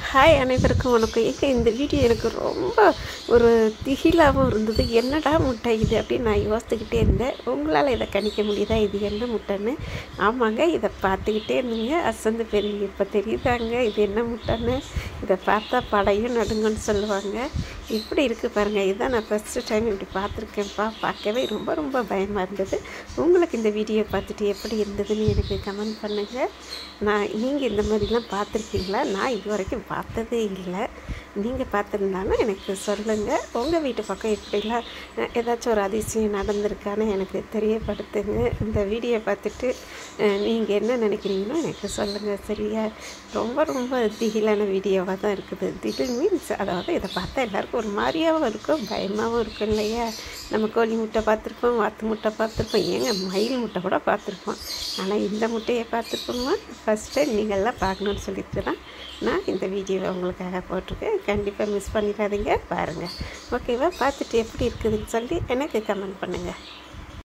hi அனைவருக்கும் வணக்கம் ஏங்க இந்த வீடியோ எனக்கு ரொம்ப ஒரு திகிலாகவும் இருந்தது என்னடா முட்டை இது அப்படின்னு நான் யோசித்துக்கிட்டே இருந்தேன் உங்களால் இதை கணிக்க முடியுதா இது என்ன முட்டைன்னு ஆமாங்க இதை பார்த்துக்கிட்டே இருந்தீங்க அசந்து பெரிய இப்போ தெரியுதாங்க இது என்ன முட்டைன்னு இதை பார்த்தா படையும் நடுங்கன்னு சொல்லுவாங்க இப்படி இருக்குது பாருங்கள் இதான் நான் ஃபஸ்ட்டு டைம் இப்படி பார்த்துருக்கேன்ப்பா பார்க்கவே ரொம்ப ரொம்ப பயமாக இருந்தது உங்களுக்கு இந்த வீடியோ பார்த்துட்டு எப்படி இருந்ததுன்னு எனக்கு கமெண்ட் பண்ணுங்கள் நான் நீங்கள் இந்த மாதிரிலாம் பார்த்துருக்கீங்களா நான் இது வரைக்கும் பார்த்ததே இல்லை நீங்கள் பார்த்துருந்தாலும் எனக்கு சொல்லுங்கள் உங்கள் வீட்டு பக்கம் இப்படிலாம் அஹ், ஏதாச்சும் ஒரு அதிசயம் நடந்திருக்கான்னு எனக்கு தெரியப்படுத்துங்க இந்த வீடியோ பார்த்துட்டு நீங்கள் என்ன நினைக்கிறீங்களோ எனக்கு சொல்லுங்கள் சரியா ரொம்ப ரொம்ப திகிலான வீடியோவாக தான் இருக்குது திகில் மீன்ஸ் அதாவது இதை பார்த்தா எல்லாருக்கும் ஒரு மாதிரியாகவும் இருக்கும் பயமாகவும் இருக்கும் இல்லையா நம்ம கோழி முட்டை பார்த்துருப்போம் வாத்து முட்டை பார்த்துருப்போம் ஏங்க மயில் முட்டை கூட பார்த்துருப்போம் ஆனால் இந்த முட்டையை பார்த்துருப்போமா ஃபஸ்ட் டைம் நீங்கள்லாம் பார்க்கணுன்னு சொல்லிட்டு தான் நான் இந்த வீடியோவை உங்களுக்காக போட்டிருக்கேன் கண்டிப்பாக மிஸ் பண்ணிடாதீங்க பாருங்கள் ஓகேவா பார்த்துட்டு எப்படி இருக்குதுன்னு சொல்லி எனக்கு கமெண்ட் பண்ணுங்கள்